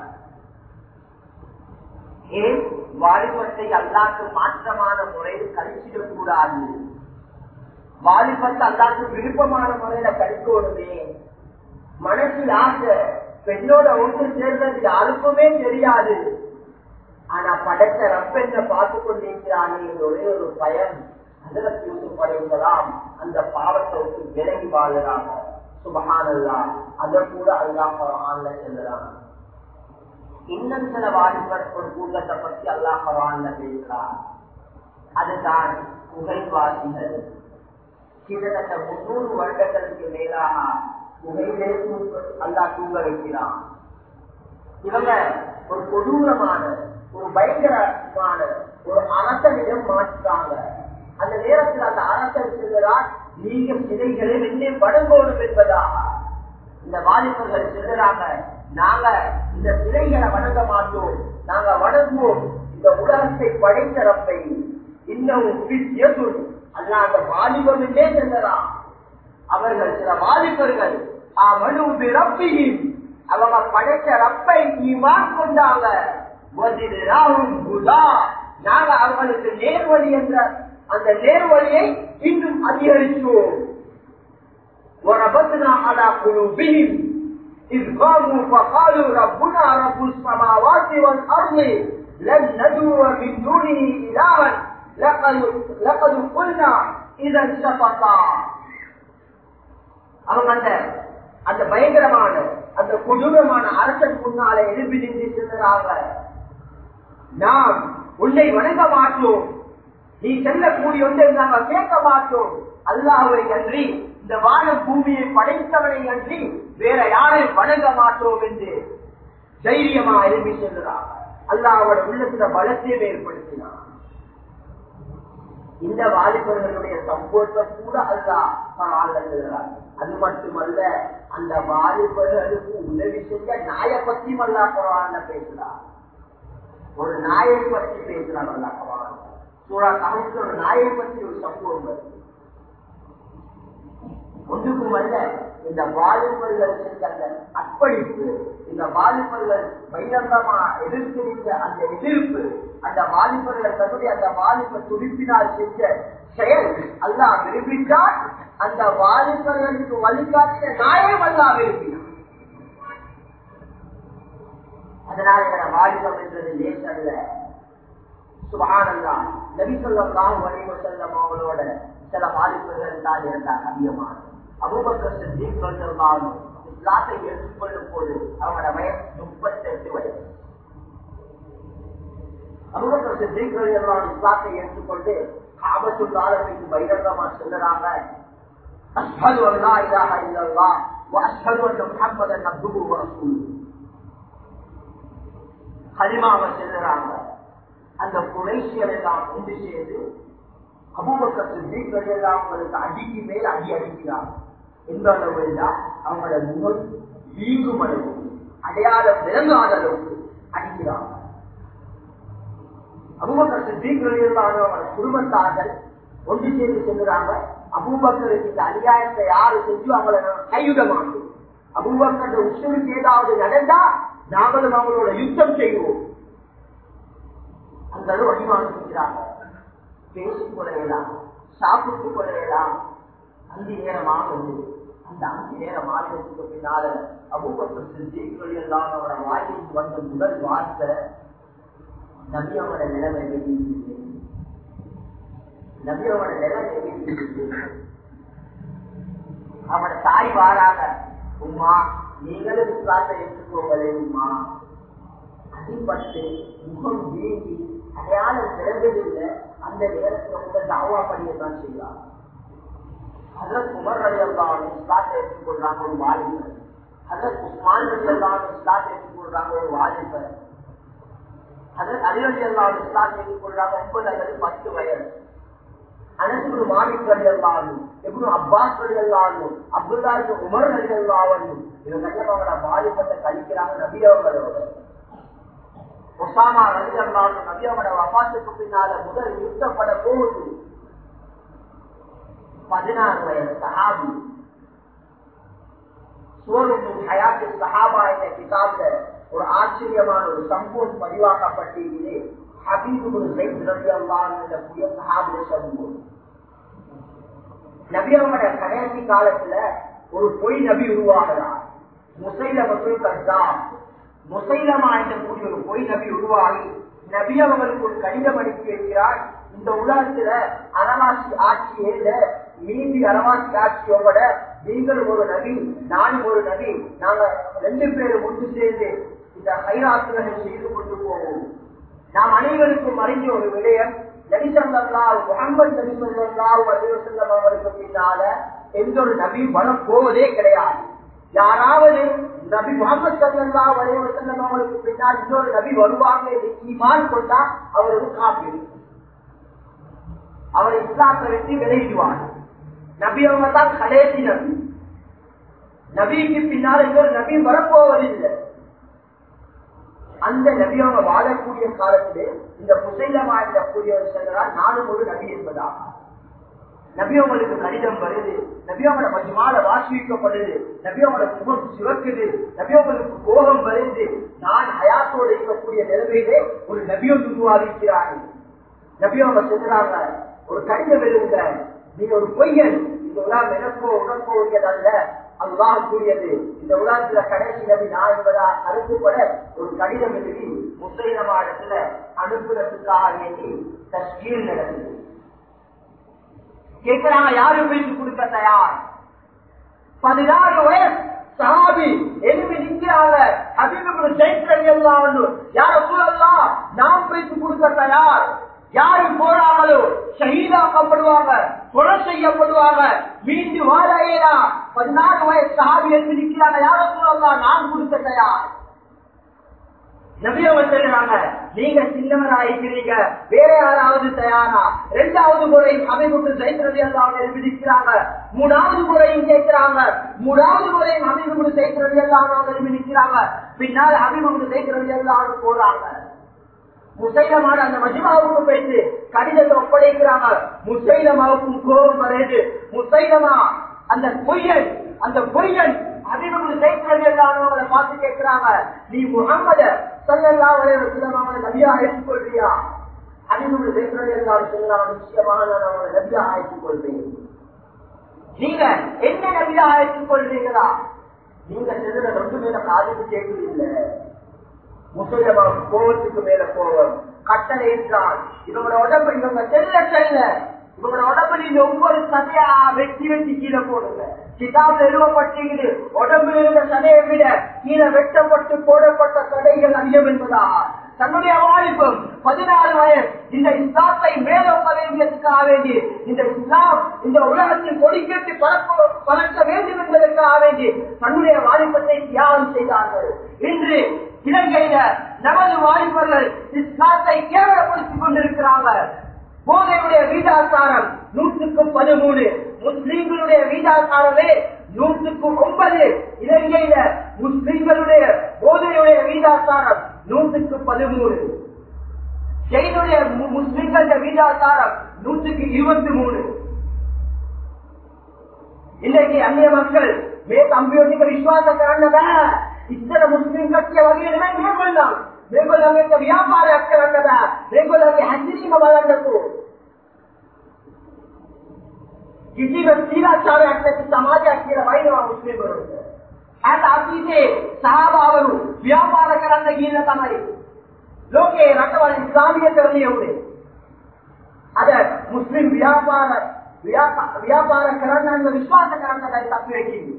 Speaker 1: ஏன் வாலிபத்தை அல்லாக்கு மாற்றமான முறையில் கழிச்சிடக் கூடாது வாலிபத்தை அல்லாக்கு விருப்பமான முறையில கழிக்கணுமே மனசில் ஆசை பெண்ணோட ஒன்று சேர்ந்தது யாருக்குமே தெரியாது ஆனா படைத்த ரப்பெண்ண பார்த்து கொண்டிருக்கிறானே ஒரே ஒரு பயன் அதுல தூக்கு படைக்கலாம் அந்த பாவத்தை விட்டு விலகி வாழுறாங்க சுபகானல்லா அதை கூட அல்லாஹ் ஆன்ல செல்லுறாங்க இன்னும் சில வாலிபர் ஒரு கூட்டத்தை பற்றி அல்லாஹ் குரான்ல பேசுறார் அதுதான் புகைவாசிகள் கிட்டத்தட்ட முன்னூறு வருடங்களுக்கு மேலாக புகையிலே அல்லாஹ் தூங்க வைக்கிறான் இவங்க ஒரு கொடூரமான ஒரு பயங்கரமான ஒரு அரசனிடம் மாற்றுறாங்க அந்த நேரத்தில் அந்த அரசன் சொல்கிறார் நீங்க சிலைகளை வெண்ணே வழங்கணும் என்பதாக இந்த வாலிபர்கள் சொல்லுறாங்க நாங்க இந்த சிலைகளை வணங்க மாட்டோம் நாங்க வணங்குவோம் இந்த உலகத்தை படைத்த ரப்பை இன்னும் அல்ல அந்த வாலிபம் என்றே செல்லலாம் அவர்கள் சில வாலிபர்கள் மனு ரப்பியும் அவங்க படைச்ச ரப்பை ஈமான் கொண்டாங்க நாங்க அவங்களுக்கு நேர்வழி என்ற அந்த நேர்வழியை இன்னும் அதிகரிச்சோம் وربطنا على قلوبهم إذ قاموا فقالوا ربنا رب السماوات والأرض لن ندعو من دونه إلها لقد لقد قلنا إذا شططا அவங்க அந்த அந்த பயங்கரமான அந்த கொடூரமான அரசன் முன்னால எழுப்பி நின்று செல்லுறாங்க நாம் உன்னை வணங்க மாட்டோம் நீ செல்லக்கூடிய ஒன்றை நாங்கள் கேட்க மாட்டோம் அல்லாஹை அன்றி இந்த வான பூமியை படைத்தவனை அன்றி வேற யாரையும் வணங்க மாட்டோம் என்று தைரியமா எழுப்பி செல்லுறாங்க அல்லாவோட உள்ளத்துல பலத்தையும் ஏற்படுத்தினார் இந்த வாலிபர்களுடைய சம்பவத்தை கூட அல்லா பரவாயில்லை அது மட்டுமல்ல அந்த வாலிபர்களுக்கு உதவி செஞ்ச நாய பத்தியும் அல்லா பரவாயில்ல பேசுறார் ஒரு நாயை பற்றி பேசுறார் அல்லா பரவாயில்ல சூழா தமிழ்க்கு ஒரு நாயை பற்றி ஒரு சம்பவம் வருது ஒன்றுக்கும் அல்ல இந்த வாலிபர்கள் செஞ்ச அந்த அர்ப்பணிப்பு இந்த வாலிபர்கள் பகிரங்கமா எதிர்த்து அந்த எதிர்ப்பு அந்த வாலிபர்கள் தன்னுடைய அந்த வாலிப துடிப்பினால் செஞ்ச செயல் அல்லா விரும்பிட்டால் அந்த வாலிபர்களுக்கு வழிகாட்டிய நாயம் அல்லா விரும்பினார் அதனால இந்த வாலிபம் என்றது லேசல்ல சுபானந்தா நபிசல்லாம் வலிம செல்லம் அவங்களோட சில வாலிபர்கள் தான் இருந்தாங்க அதிகமான அபுபக்கர் சித்திக் சொல்லாலும் இஸ்லாத்தை எடுத்துக்கொள்ளும் போது அவங்களோட வயசு முப்பத்தி எட்டு வயசு அபுபக்கர் சித்திக் எல்லாம் இஸ்லாத்தை எடுத்துக்கொண்டு காபத்துள்ளாளர்களுக்கு பகிரங்கமா சொல்லுறாங்க அஷ்ஹது அல்லா இலாஹ இல்லல்லாஹ் வ அஷ்ஹது அன்ன முஹம்மதன் அப்துஹு வ ரசூலுஹு கலிமாவை செல்லுறாங்க அந்த குறைசியர் எல்லாம் ஒன்று சேர்ந்து அபூபக்கர் சித்திகள் எல்லாம் அவங்களுக்கு அடிக்கு மேல் அடி அடிக்கிறாங்க எந்த அளவு எல்லாம் அவங்களோட முகம் வீங்கும் அளவு அடையாளம் விளங்காத அளவுக்கு அடிக்கிறாங்க அபூபக்கர் சித்திகள் எல்லாம் அவங்களோட குடும்பத்தார்கள் ஒன்று சேர்ந்து செல்லுறாங்க அபூபக்கருக்கு இந்த அநியாயத்தை யாரு செஞ்சு அவங்கள கைவிட மாட்டோம் அபூபக்கர் உஷருக்கு ஏதாவது நடந்தா நாங்களும் அவங்களோட யுத்தம் செய்வோம் அந்த அளவு அடிவாங்க செஞ்சாங்க பேசிக் கொள்ளலாம் சாப்பிட்டு கொள்ளலாம் அஞ்சு நேரம் ஆகுது அந்த அஞ்சு நேரம் ஆகிறதுக்கு பின்னால அபூபக்கர் சித்திகள் எல்லாம் அவரோட வாயில் வந்த முதல் வார்த்தை நபியோட நிலைமை வெளியிட்டு நபியோட நிலைமை வெளியிட்டு அவனோட தாய் வாராங்க உமா நீங்களும் இஸ்லாத்தை ஏற்றுக்கோங்களே உமா அடிபட்டு முகம் வீங்கி அடையாளம் பிறந்ததில்லை அந்த நேரத்தில் உங்கள் தாவா பண்ணியதான் செய்யலாம் அதற்கு உமர் ரவி அல்லாஹ் இஸ்லாத்தை ஏற்றுக்கொள்றாங்க ஒரு வாலிபர் அதற்கு உஸ்மான் ரவி அல்லாஹ் இஸ்லாத்தை ஏற்றுக்கொள்றாங்க ஒரு வாலிபர் அதற்கு அலிரவி அல்லாஹ் இஸ்லாத்தை ஏற்றுக்கொள்றாங்க ஒன்பது அல்லது பத்து வயது அனசுரு மாலிக் ரவி அல்லாஹும் எப்படி அப்பாஸ் ரவி அல்லாஹும் அப்துல்லாஹு உமர் ரவி அல்லாஹும் இவங்க அவங்களோட வாலிபத்தை கழிக்கிறாங்க நபியவங்களோட ஒசாமா ரவி அல்லாஹும் நபியவங்களோட வபாத்துக்கு பின்னால முதல் நிறுத்தப்பட போகுது பதினாறு வயது சஹாபி சோழனும் ஹயாத்து சஹாபா என்ற கிதாப்ல ஒரு ஆச்சரியமான ஒரு சம்பவம் பதிவாக்கப்பட்டிருக்கிறது ஹபீபு சைத் ரவி அல்லாஹ் என்ற புதிய சஹாபிய சம்பவம் நபியவங்களோட கடைசி காலத்துல ஒரு பொய் நபி உருவாகிறார் முசைலமத்துல் கர்தாம் முசைலமா என்ற கூடிய ஒரு பொய் நபி உருவாகி நபி அவங்களுக்கு ஒரு கடிதம் அனுப்பி வைக்கிறார் இந்த உலகத்துல அறவாசி ஆட்சி எழுத மீதி அறவாசி ஆட்சியோட நீங்கள் ஒரு நபி நானும் ஒரு நபி நாங்க ரெண்டு பேரும் ஒன்று சேர்ந்து இந்த ஹைராத்துகளை செய்து கொண்டு போவோம் நாம் அனைவருக்கும் அறிஞ்ச ஒரு விடயம் நபி சொல்லா முகமது நபி சொல்லா வலிவசல்லம் அவருக்கு பின்னால எந்த ஒரு நபி வரம் போவதே கிடையாது யாராவது நபி முகமது சல்லா வலிவசல்லம் அவருக்கு பின்னால் இன்னொரு நபி வருவாங்க என்று ஈமான் கொண்டா அவருக்கு காப்பி அவர் இஸ்லாத்தை வெற்றி விளையிடுவார் நபி அவங்க தான் கடைசி நபி நபிக்கு பின்னால் இன்னொரு நபி வரப்போவதில்லை அந்த நபி அவங்க வாழக்கூடிய காலத்திலே இந்த முசைலமா கூடியவர் செல்கிறார் நானும் ஒரு நபி என்பதாக நபி அவங்களுக்கு கடிதம் வருது நபி அவங்களோட மஜ்மால வாசிக்கப்படுது நபி அவங்களோட முகம் சிவக்குது நபி அவங்களுக்கு கோபம் வருது நான் ஹயாத்தோடு இருக்கக்கூடிய நிலைமையிலே ஒரு நபியும் உருவாதிக்கிறார்கள் நபி அவங்க சொல்றாங்க ஒரு கடிதம் எழுதுங்க நீங்க ஒரு பொய்யன் இந்த உலகம் எனக்கோ உனக்கோ உரியதல்ல அல்லாஹ் கூறியது இந்த உலகத்துல கடைசி நபி நான் என்பதா கருத்துப்பட ஒரு கடிதம் எழுதி முஸ்லிமா இடத்துல அனுப்புறதுக்காக வேண்டி தஸ்கீல் நடக்குது கேட்கிறாங்க யாரு பேசி கொடுக்க தயார் பதினாறு வயசு சஹாபி எழுப்பி நிற்கிறாங்க அபிபு சைத்திரம் எல்லாம் யார சூழல்லாம் நாம் பேசி கொடுக்க தயார் யாரு போறாங்களோ ஷஹீதாக்கப்படுவாங்க கொலை செய்யப்படுவாங்க மீண்டு வாழையா பதினாறு வயசு சஹாபி எழுப்பி நிற்கிறாங்க யார சூழல்லாம் நான் கொடுக்க தயார் நபியவ சொல்றாங்க நீங்க சின்னவராயிருக்கிறீங்க வேற யாராவது தயாரா ரெண்டாவது முறையும் அமைப்புக்கு சைத்திரதி எல்லாம் விதிக்கிறாங்க மூணாவது முறையும் கேட்கிறாங்க மூணாவது முறையும் அமைப்புக்கு சைத்திரதி எல்லாம் விதிக்கிறாங்க பின்னால் அமைப்புக்கு சைத்திரதி எல்லாம் போறாங்க முசைலமான அந்த மஜிமாவுக்கு போயிட்டு கடிதத்தை ஒப்படைக்கிறாங்க முசைலமாவுக்கும் கோபம் வருது முசைலமா அந்த பொய்யன் அந்த பொய்யன் அதிபர்கள் சைத்திரங்களை பார்த்து கேட்கிறாங்க நீ முகம்மத சல்லல்லா சிலமான நபியா ஏற்றுக்கொள்றியா அதிபர்கள் சைத்திரங்கள் சொல்றாங்க நிச்சயமாக நான் அவங்களை நபியா ஏற்றுக்கொள்றேன் நீங்க என்ன நபியா ஏற்றுக்கொள்றீங்களா நீங்க செல்லுற ரெண்டு மேல காதுக்கு கேட்குது இல்லை முசைலமா கோவத்துக்கு மேல கோவம் கட்டளை என்றால் இவங்களோட உடம்பு இவங்க செல்ல செல்ல இவங்களோட உடம்பு நீங்க ஒவ்வொரு சதையா வெட்டி வெட்டி கீழே போடுங்க கிதாபில் எழுவப்பட்டிருக்குது உடம்பில் இருந்த சதையை விட கீழே வெட்டப்பட்டு போடப்பட்ட சதைகள் அதிகம் என்பதா தன்னுடைய வாலிபம் பதினாறு வயது இந்த இஸ்லாத்தை மேலோக்க வேண்டியதுக்காக வேண்டி இந்த இஸ்லாம் இந்த உலகத்தில் கொடிக்கட்டி பறக்க பறக்க வேண்டும் என்பதற்காக வேண்டி தன்னுடைய வாலிபத்தை தியாகம் செய்தார்கள் இன்று இலங்கையில நமது வாலிபர்கள் இஸ்லாத்தை கேவலப்படுத்திக் கொண்டிருக்கிறாங்க போதையுடைய வீதாசாரம் நூற்றுக்கு பதிமூணு முஸ்லீம்களுடைய வீதாசாரமே நூற்றுக்கு ஒன்பது இலங்கையில முஸ்லீம்களுடைய போதையுடைய வீதாசாரம் நூற்றுக்கு பதிமூணு ஜெயினுடைய முஸ்லீம்களுடைய வீதாசாரம் நூற்றுக்கு இருபத்தி மூணு இன்னைக்கு அந்நிய மக்கள் மே கம்ப்யூட்டருக்கு விசுவாசம் காரணத ಇತರ ಮುಸ್ಲಿಂ ಕಟ್ಟಿಯ ವಗೆಯಲ್ಲಿ ಮೇಲ್ಗೊಳ್ಳ ಮೇಲ್ಗೊಳ್ಳ ವ್ಯಾಪಾರ ಆಗ್ತದೆ ಮೇಲ್ಗೊಳ್ಳ ಹಸಿರಿನ ಬಲಂಡಕು කිසිම සීලාචාරයක් නැති සමාජයක් කියලා වයින්නවා මුස්ලිම්වරුන්ට. අද අතීතේ සහාබාවරු ව්‍යාපාර කරන්න ගිහිල්ලා තමයි ලෝකේ රටවල් ඉස්ලාමීයකරණය වුණේ. අද මුස්ලිම් ව්‍යාපාර ව්‍යාපාර කරන්න විශ්වාස කරන්න දැන් තත්ත්වයේ කියන්නේ.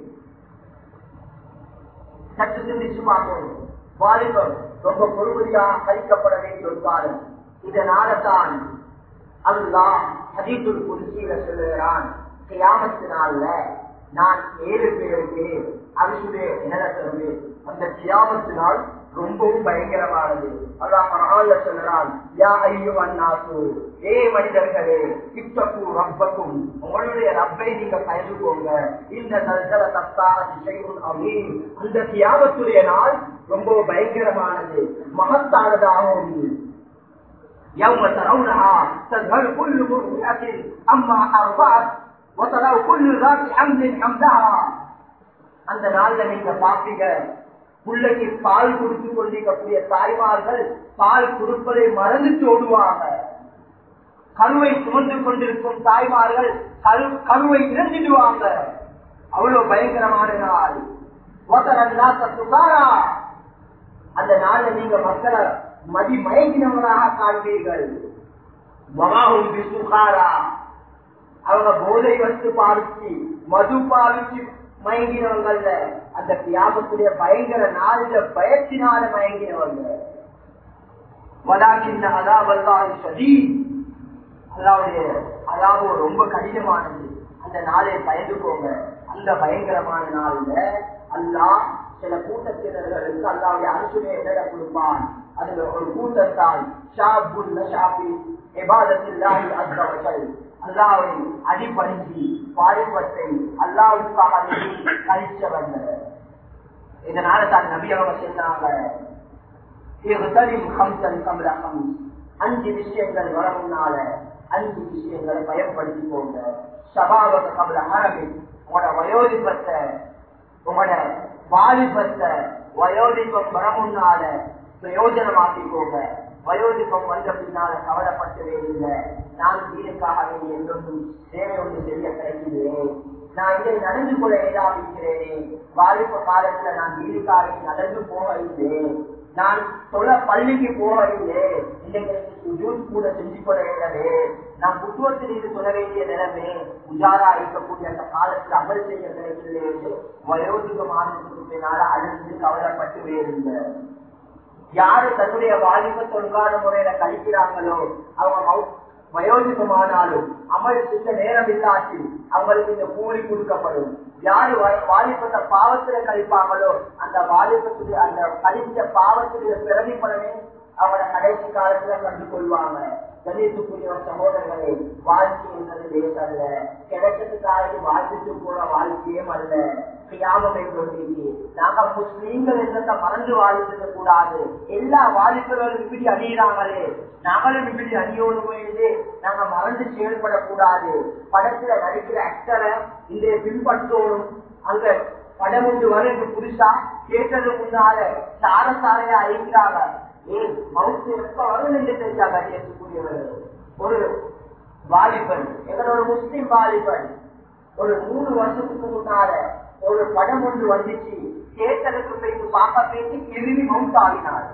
Speaker 1: சற்று சிந்திச்சு பார்ப்போம் வாலிபம் ரொம்ப பொறுமதியாக கழிக்கப்பட வேண்டிய ஒரு காலம் இதனால தான் அல்லாஹ் ஹதீசுல் குருசியில சொல்லுகிறான் கியாமத்தினால நான் ஏழு பேருக்கு அரிசுடைய நிலத்தரவு அந்த கியாமத்தினால் ரொம்பவும் பயங்கரமானது அல்லாஹ் குர்ஆன்ல சொல்றான் யா அய்யுஹன் நாசு ஏ மனிதர்களே இத்தகு ரப்பக்கும் உங்களுடைய ரப்பை நீங்க பயந்துக்கோங்க இந்த நல்சல தத்தான திசையும் அமீன் அந்த கியாமத்துடைய நாள் ரொம்ப பயங்கரமானது மகத்தானதாகும் يوم ترونها تذهل كل مرضعة أما أرضعت وترى كل ذات حمل حملها அந்த நாள்ல நீங்க பாப்பீங்க பிள்ளைக்கு பால் குடித்து கொண்டிருக்கக்கூடிய தாய்மார்கள் பால் கொடுப்பதை மறந்து ஓடுவாங்க கருவை சுமந்து கொண்டிருக்கும் தாய்மார்கள் கரு கருவை இறந்துடுவாங்க அவ்வளவு பயங்கரமான நாள் சுகாரா அந்த நாள்ல நீங்க மக்களை மதி மயங்கினவனாக காண்பீர்கள் சுகாரா அவங்க போதை வச்சு பாவிச்சு மது பாவிச்சு மயங்கினவங்கல்ல அந்த தியாபத்துடைய பயங்கர நாளில பயத்தினால மயங்கினவங்க வதாக்கின்ற அதாவல்லாஹி சதி அல்லாவுடைய அதாவது ரொம்ப கடினமானது அந்த நாளை பயந்துக்கோங்க அந்த பயங்கரமான நாள்ல அல்லாஹ் சில கூட்டத்தினர்களுக்கு அல்லாவுடைய அரசுடைய இட கொடுப்பான் அதுல ஒரு கூட்டத்தால் ஷாபுல் ஷாபி எபாதத்தில்லாஹி அஸ்ரவர்கள் அல்லாவை அடிபணிஞ்சி வாலிபத்தை அல்லாவுக்காக கழிச்சவங்க இதனால தான் நபி அவங்க சொன்னாங்க அஞ்சு விஷயங்கள் வர முன்னால அஞ்சு விஷயங்களை பயன்படுத்தி போங்க சபாவக கபல அரபி உங்களோட வயோதிபத்தை உங்களோட வாலிபத்தை வயோதிபம் வர முன்னால பிரயோஜனமாக்கிக்கோங்க வயோதிபம் வந்த பின்னால கவலைப்பட்டதே இல்லை நான் வீடுக்காக வேண்டி என்றொன்றும் சேவை ஒன்று செய்ய கிடைக்கிறேன் நான் இதை நடந்து கொள்ள ஏதாவிக்கிறேனே வாலிப காலத்துல நான் வீடுக்காக நடந்து போக இல்லை நான் தொலை பள்ளிக்கு போக இல்லை இன்னைக்கு சுஜூத் கூட செஞ்சு கொள்ள வேண்டவே நான் புத்துவத்தில் இது சொல்ல வேண்டிய நிலைமை உஜாரா இருக்கக்கூடிய அந்த காலத்துல அமல் செய்ய கிடைக்கலையே வயோதிகம் ஆனதுக்கு பின்னால அழிந்து கவலைப்பட்டு வேறில்லை யாரு தன்னுடைய வாலிபத்தை ஒழுங்கான முறையில கழிக்கிறாங்களோ அவங்க வயோதிகமானாலும் அமல் செஞ்ச நேரம் இல்லாட்டி அவங்களுக்கு இந்த கூலி கொடுக்கப்படும் யாரு வாலிபத்தை பாவத்துல கழிப்பாங்களோ அந்த வாலிபத்துடைய அந்த கழிச்ச பாவத்துடைய பிரதிபலனை அவங்கள கடைசி காலத்துல கண்டு கொள்வாங்க கணித்துக்குரிய சகோதரர்களே வாழ்க்கை என்பது லேசல்ல கிடைச்சதுக்காக வாழ்ந்துட்டு போற வாழ்க்கையும் அல்ல கியாமமை சொல்லிட்டு நாங்க முஸ்லீம்கள் என்றதை மறந்து வாழ்ந்துட கூடாது எல்லா வாலிபர்களும் இப்படி அணியிறாங்களே நாங்களும் இப்படி அணியோடு நாங்க மறந்து செயல்படக்கூடாது படத்துல நடிக்கிற ஆக்டரை இன்றைய பின்பற்றோடும் அங்க படம் ஒன்று வருது புதுசா கேட்டது முன்னால சார சாரையா அழிக்கிறாங்க ஏன் மவுத்து எப்ப வரும் என்று தெரிஞ்சாங்க அடியக்கூடியவர்கள் ஒரு வாலிபன் எங்களோட முஸ்லிம் வாலிபன் ஒரு மூணு வருஷத்துக்கு முன்னால ஒரு படம் ஒன்று வந்துச்சு தேட்டருக்கு போயிட்டு பாப்பா பேசி கிருமி மவுத் ஆகினார்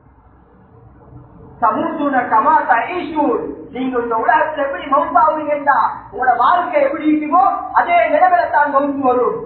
Speaker 1: சமூசுன கமா தயீஷூர் நீங்க இந்த உலகத்துல எப்படி மவுத் ஆகுவீங்கன்னா உங்களோட வாழ்க்கை எப்படி இருக்குமோ அதே நிலைமையில தான் மவுத்து வரும்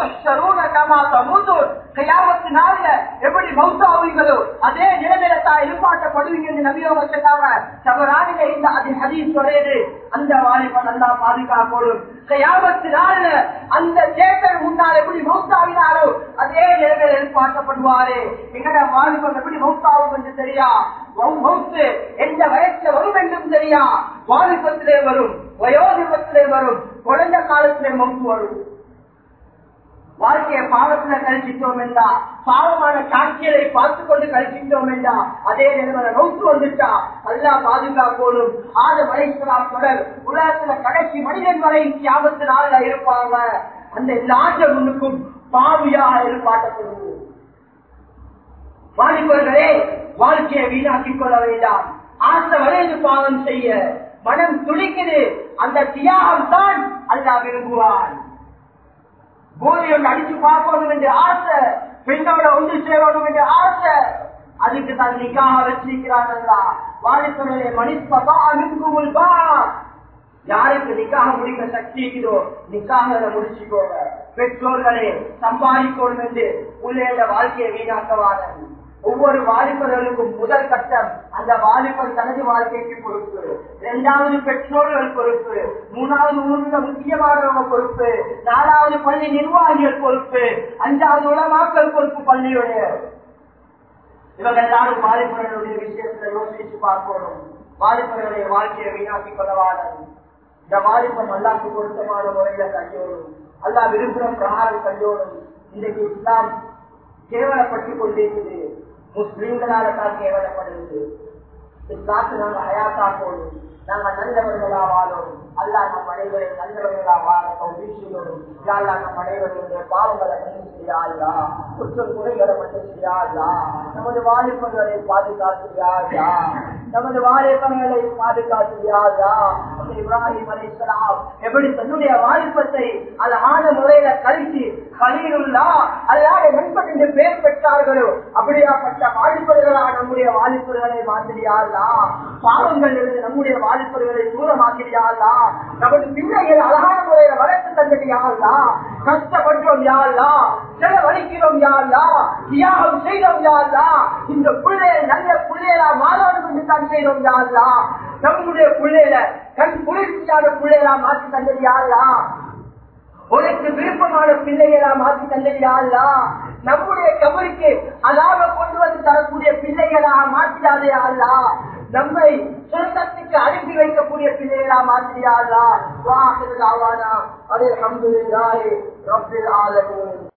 Speaker 1: எப்படி மவுத் ஆகுவீங்களோ அதே நிலைமையில தான் எதிர்பார்க்கப்படுவீங்க நபியோக சொன்னாங்க தவறானில இந்த அது ஹதீஸ் சொல்றது அந்த வாலிபன் நல்லா பாதுகாக்கணும் கையாபத்து நாள்ல அந்த தேட்டர் முன்னால் எப்படி மவுத்தாவினாரோ அதே நிலைமையில எதிர்பார்க்கப்படுவாரு எங்கட வாலிபன் எப்படி மவுத்தாகும் என்று தெரியா மவுத்து எந்த வயசுல வரும் என்றும் தெரியா வாலிபத்திலே வரும் வயோதிபத்திலே வரும் குழந்தை காலத்திலே மவுத்து வரும் வாழ்க்கையை பாவத்துல கழிச்சிட்டோம் என்றா பாவமான காட்சிகளை பார்த்து கொண்டு கழிச்சிட்டோம் என்றா அதே நிலைமையில நோக்கு வந்துட்டா அல்லா பாதுகாக்கோடும் ஆறு மலைக்கலாம் தொடர் உலகத்துல கடைசி மனிதன் வரை தியாகத்து நாளில் இருப்பாங்க அந்த நாட்ட முன்னுக்கும் பாவியாக எதிர்பார்க்கப்படுவோம் வாலிபர்களே வாழ்க்கையை வீணாக்கிக் கொள்ள வேண்டாம் ஆசை வரைந்து பாவம் செய்ய மனம் துடிக்குது அந்த தியாகம் தான் அல்லாஹ் விரும்புவான் போதையோட அடிச்சு பார்க்கணும் என்ற ஆசை பெண்ணோட ஒன்று சேரணும் என்ற ஆசை அதுக்கு தான் நிக்காக வச்சிருக்கிறான் வாலிபர்களே மணிப்பா அனுப்புங்கள் பா யாருக்கு நிக்காக முடிக்க சக்தி இருக்குதோ நிக்காக முடிச்சுக்கோங்க பெற்றோர்களே சம்பாதிக்கணும் என்று உள்ளே வாழ்க்கையை வீணாக்கவான ஒவ்வொரு வாலிபர்களுக்கும் முதல் கட்டம் அந்த வாலிபர் தனது வாழ்க்கைக்கு பொறுப்பு இரண்டாவது பெற்றோர்கள் பொறுப்பு மூணாவது ஊர்ல முக்கியமானவங்க பொறுப்பு நாலாவது பள்ளி நிர்வாகிகள் பொறுப்பு அஞ்சாவது உலமாக்கள் பொறுப்பு பள்ளியுடைய இவங்க எல்லாரும் வாலிபர்களுடைய விஷயத்துல யோசிச்சு பார்க்கணும் வாலிபர்களுடைய வாழ்க்கையை வீணாக்கி கொள்ளவாடும் இந்த வாலிபம் அல்லாக்கு பொருத்தமான முறையில கையோடும் அல்லா விரும்புகிற பிரகாரம் கையோடும் இன்றைக்கு இஸ்லாம் கேவலப்பட்டுக் கொண்டிருக்குது முஸ்லீம்களால தான் கேவலப்படுது இஸ்லாத்து நாங்க ஹயாத்தாக்கோடும் நாங்க நல்லவர்களா வாழணும் அல்லா நம் அனைவரை நல்லவர்களா வாழ வீழ்ச்சியோடும் யாழ்லா நம் அனைவருடைய பாவங்களை மன்னிச்சியாள்லா குற்றம் குறைகளை மன்னிச்சியாள்லா நமது வாலிபர்களை பாதுகாத்துறியாள்லா நமது வாலிபர்களை பாதுகாத்துறியாள்லா இப்ராஹிம் அலி இஸ்லாம் எப்படி தன்னுடைய வாலிபத்தை அழகான முறையில கழித்து கலீருல்லா அல்லாத நண்பன் என்று பெயர் பெற்றார்களோ அப்படியாப்பட்ட வாலிபர்களா நம்முடைய வாலிபர்களை மாத்திரியாள்லா பாவங்கள் இருந்து நம்முடைய வாலிபர்களை தூரமாக்கிறியாள்லா நமது பிள்ளைகள் அழகான முறையில வளர்த்து தந்தடியாள்லா கஷ்டப்பட்டோம் யாழ்லா செலவழிக்கிறோம் யாழ்லா தியாகம் செய்தோம் யாழ்லா இந்த பிள்ளைகள் நல்ல பிள்ளைகளா மாறணும் என்று தான் செய்தோம் யாழ்லா நம்முடைய பிள்ளைகள கண் குளிர்ச்சியான பிள்ளைகளா மாற்றி தந்தது யாழ்லா உனக்கு விருப்பமான பிள்ளைகளா மாற்றி தந்தது யாழ்லா நம்முடைய கபருக்கு அதாக கொண்டு வந்து தரக்கூடிய பிள்ளைகளாக மாற்றிடாதே அல்லா நம்மை சொர்க்கத்துக்கு அனுப்பி வைக்கக்கூடிய பிள்ளைகளா மாற்றியாளா வாஹில் ஆவானா அதே அஹமதுல்லாஹி ரப்பில் ஆலமீன்